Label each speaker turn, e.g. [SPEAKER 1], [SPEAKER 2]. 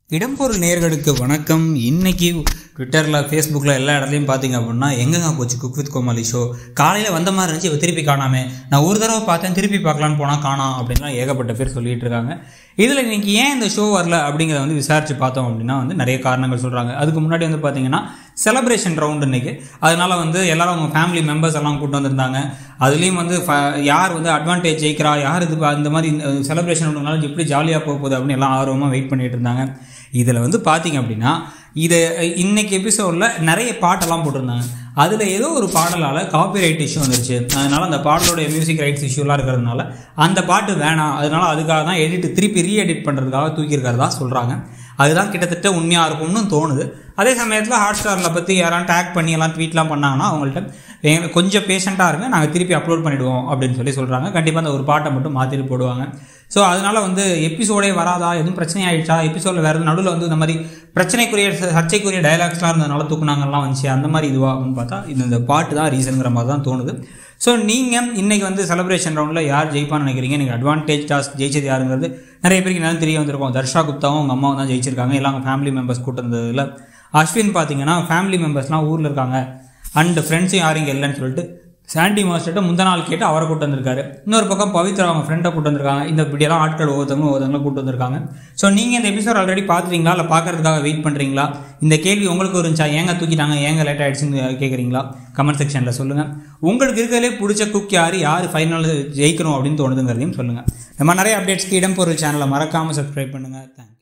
[SPEAKER 1] இடம்பொருள் நேர்களுக்கு வணக்கம் இன்னைக்கு ட்விட்டரில் ஃபேஸ்புக்கில் எல்லா இடத்துலையும் பார்த்தீங்க அப்படின்னா எங்கெங்க போச்சு குக் வித் கோமாளி ஷோ காலையில் வந்த மாதிரி இருந்துச்சு இவ திருப்பி காணாமே நான் ஒரு தடவை பார்த்தேன் திருப்பி பார்க்கலான்னு போனால் காணோம் அப்படின்லாம் ஏகப்பட்ட பேர் சொல்லிட்டு இருக்காங்க இதில் இன்னைக்கு ஏன் இந்த ஷோ வரல அப்படிங்கிறத வந்து விசாரித்து பார்த்தோம் அப்படின்னா வந்து நிறைய காரணங்கள் சொல்கிறாங்க அதுக்கு முன்னாடி வந்து பார்த்தீங்கன்னா செலப்ரேஷன் ரவுண்ட் இன்னைக்கு அதனால வந்து எல்லாரும் அவங்க ஃபேமிலி மெம்பர்ஸ் எல்லாம் கூட்டு வந்திருந்தாங்க அதுலேயும் வந்து ஃப- யார் வந்து அட்வான்டேஜ் ஜெயிக்கிறா யார் இது பா- இந்த மாதிரி செலப்ரேஷன் ரவுண்டுனால எப்படி ஜாலியாக போக போகுது அப்படின்னு எல்லாம் ஆர்வமாக வெயிட் பண்ணிட்டு இருந்தாங்க இதில் வந்து பார்த்தீங்க அப்படின்னா இதை இன்னைக்கு எபிசோடில் நிறைய பாட்டெல்லாம் போட்டிருந்தாங்க அதில் ஏதோ ஒரு பாடலால் காப்பிரைட் இஷ்யூ வந்துருச்சு அதனால அந்த பாடலோட மியூசிக் ரைட்ஸ் இஷ்யூலாம் இருக்கிறதுனால அந்த பாட்டு வேணாம் அதனால அதுக்காக தான் எடிட் திருப்பி ரீ எடிட் பண்ணுறதுக்காக தூக்கியிருக்கிறதா சொல்கிறாங்க அதுதான் கிட்டத்தட்ட உண்மையாக இருக்கும்னு தோணுது அதே சமயத்தில் ஹாட் ஸ்டாரில் பற்றி யாராவது டேக் பண்ணி எல்லாம் ட்வீட்லாம் பண்ணாங்கன்னா அவங்கள்ட்ட "எங்க- கொஞ்சம் பேஷண்ட்டாக இருங்க நாங்கள் திருப்பி அப்லோட் பண்ணிடுவோம் அப்படின்னு சொல்லி சொல்கிறாங்க கண்டிப்பாக அந்த ஒரு பாட்டை மட்டும் மாற்றிட்டு போடுவாங்க ஸோ அதனால வந்து எபிசோடே வராதா எதுவும் பிரச்சனை ஆயிடுச்சா எபிசோடில் வேறு நடுவில் வந்து இந்த மாதிரி பிரச்சனைக்குரிய ச- சர்ச்சைக்குரிய டயலாக்ஸ்லாம் இருந்ததுனால தூக்குனாங்கலாம் வந்துச்சு அந்த மாதிரி இதுவா அப்படின்னு பார்த்தா இது இந்த பாட்டு தான் ரீசனுங்கிற மாதிரி தான் தோணுது ஸோ நீங்கள் இன்னைக்கு வந்து செலிப்ரேஷன் ரவுண்டில் யார் ஜெயிப்பான்னு நினைக்கிறீங்க எனக்கு அட்வான்டேஜ் டாஸ்க் ஜெயிச்சது யாருங்கிறது நிறைய பேருக்கு என்ன தெரிய வந்திருக்கும் தர்ஷா குப்தாவும் அவங்க அம்மாவும் தான் ஜெயிச்சிருக்காங்க எல்லாம் அவங்க ஃபேமிலி மெம்பர்ஸ் கூட்டு இருந்ததில் அஸ்வின் பார்த்தீங்கன்னா ஃபேமிலி மெம்பர்ஸ்லாம் ஊரில் இருக்காங்க அண்ட் ஃப்ரெண்ட்ஸும் யாரும் இங்கே இல்லைன்னு சொல்லிட்டு சாண்டி மாஸ்டர்கிட்ட முந்த நாள் கேட்டு அவரை கூட்டு வந்திருக்காரு இன்னொரு பக்கம் பவித்ரா அவங்க ஃப்ரெண்டை கூட்டு வந்திருக்காங்க இந்த இப்படியெல்லாம் ஆட்கள் ஒவ்வொருத்தவங்க ஒவ்வொருத்தவங்களும் கூட்டு வந்திருக்காங்க ஸோ நீங்கள் இந்த எபிசோட் ஆல்ரெடி பார்த்துறீங்களா இல்லை பார்க்கறதுக்காக வெயிட் பண்ணுறீங்களா இந்த கேள்வி உங்களுக்கு இருந்துச்சா ஏங்க தூக்கிட்டாங்க ஏங்க லேட் ஆயிடுச்சுன்னு கேட்குறீங்களா கமெண்ட் செக்ஷனில் சொல்லுங்கள் உங்களுக்கு இருக்கிறதுலே பிடிச்ச குக் யார் யார் ஃபைனல் ஜெயிக்கணும் அப்படின்னு தோணுதுங்கிறதையும் சொல்லுங்கள் நம்ம நிறைய அப்டேட்ஸ்க்கு இடம் பொருள் சேனலை மறக்காமல் சப்ஸ்கிரைப் பண்ணுங்கள் தேங்க்ஸ்